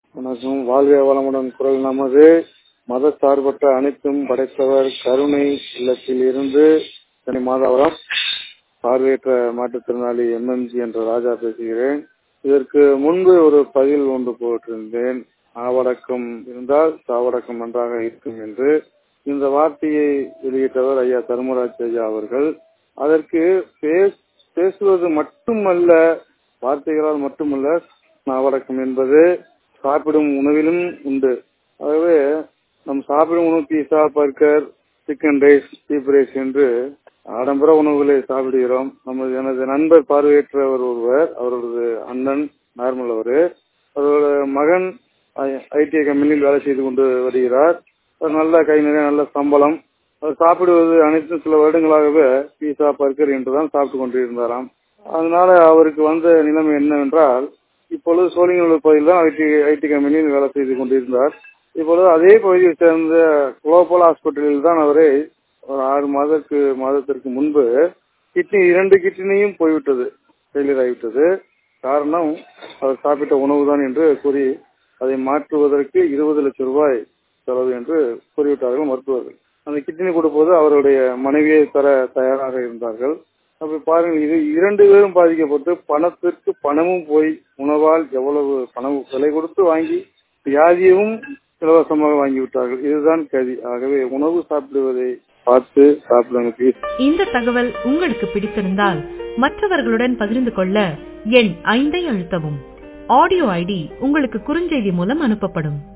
வணக்கம் வாழ்க வளமுடன் குரல் நமது மத சார்பற்ற அனைத்தும் படைத்தவர் கருணை இல்லத்தில் இருந்து சென்னை மாதவரம் பார்வையற்ற மாற்றுத்திறனாளி எம்எம்ஜி என்ற ராஜா பேசுகிறேன் இதற்கு முன்பு ஒரு பதில் ஒன்று போட்டிருந்தேன் ஆவடக்கம் இருந்தால் சாவடக்கம் நன்றாக இருக்கும் என்று இந்த வார்த்தையை வெளியிட்டவர் ஐயா தர்மராஜ் ஐயா அவர்கள் அதற்கு பேசுவது மட்டுமல்ல வார்த்தைகளால் மட்டுமல்ல நாவடக்கம் என்பது சாப்பிடும் உணவிலும் உண்டு ஆகவே நம் சாப்பிடும் உணவு pizza burger chicken rice cheap rice என்று ஆடம்பர உணவுகளை சாப்பிடுகிறோம் நமது எனது நண்பர் பார்வையற்றவர் ஒருவர் அவரது அண்ணன் நார்மல் அவரு அவரோட மகன் ஐடிஐ கம்பெனியில் வேலை செய்து கொண்டு வருகிறார் நல்ல கை நிறைய நல்ல சம்பளம் அவர் சாப்பிடுவது அனைத்தும் சில வருடங்களாகவே பீஸா பர்கர் என்றுதான் சாப்பிட்டு கொண்டிருந்தாராம் அதனால அவருக்கு வந்த நிலைமை என்னவென்றால் இப்பொழுது சோழிங்கநல்லூர் பகுதியில் தான் ஐடி ஐடி கம்பெனியில் வேலை செய்து கொண்டிருந்தார் இப்பொழுது அதே பகுதியை சேர்ந்த குளோபல் ஹாஸ்பிட்டலில் தான் அவரை ஒரு ஆறு மாதத்துக்கு மாதத்திற்கு முன்பு கிட்னி இரண்டு கிட்னியும் போய்விட்டது ஃபெயிலியர் ஆகிவிட்டது காரணம் அவர் சாப்பிட்ட உணவு தான் என்று கூறி அதை மாற்றுவதற்கு இருபது லட்சம் ரூபாய் செலவு என்று கூறிவிட்டார்கள் மருத்துவர்கள் அந்த கிட்னி கொடுப்பது அவருடைய மனைவியை தர தயாராக இருந்தார்கள் அப்படி பாருங்கள் இது இரண்டு பேரும் பாதிக்கப்பட்டு பணத்திற்கு பணமும் போய் உணவால் எவ்வளவு பணம் விலை கொடுத்து வாங்கி வியாதியவும் இலவசமாக வாங்கிவிட்டார்கள் இதுதான் கதி ஆகவே உணவு சாப்பிடுவதை பார்த்து சாப்பிடுங்க ப்ளீஸ் இந்த தகவல் உங்களுக்கு பிடித்திருந்தால் மற்றவர்களுடன் பகிர்ந்து கொள்ள எண் ஐந்தை அழுத்தவும் ஆடியோ ஐடி உங்களுக்கு குறுஞ்செய்தி மூலம் அனுப்பப்படும்